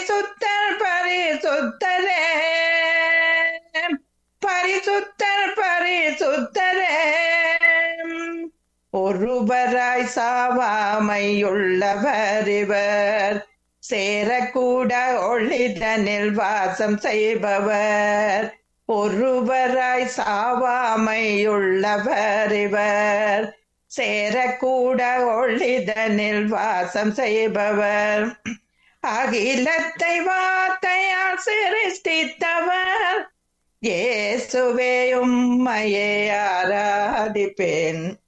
பரிசுத்தர் பரிசுத்தரே பரிசுத்தர் பரிசுத்தரே ஒருவராய் சாவாமையுள்ளவர் இவர் சேரக்கூட ஒளிதனில் வாசம் செய்பவர் ஒருவராய் சாவாமையுள்ளவர் இவர் சேரக்கூட ஒளிதனில் வாசம் செய்பவர் அகிலத்தை வார்த்தையால் சிருஷ்டித்தவர் இயேசுவே உம்மையே ஆராதிப்பேன்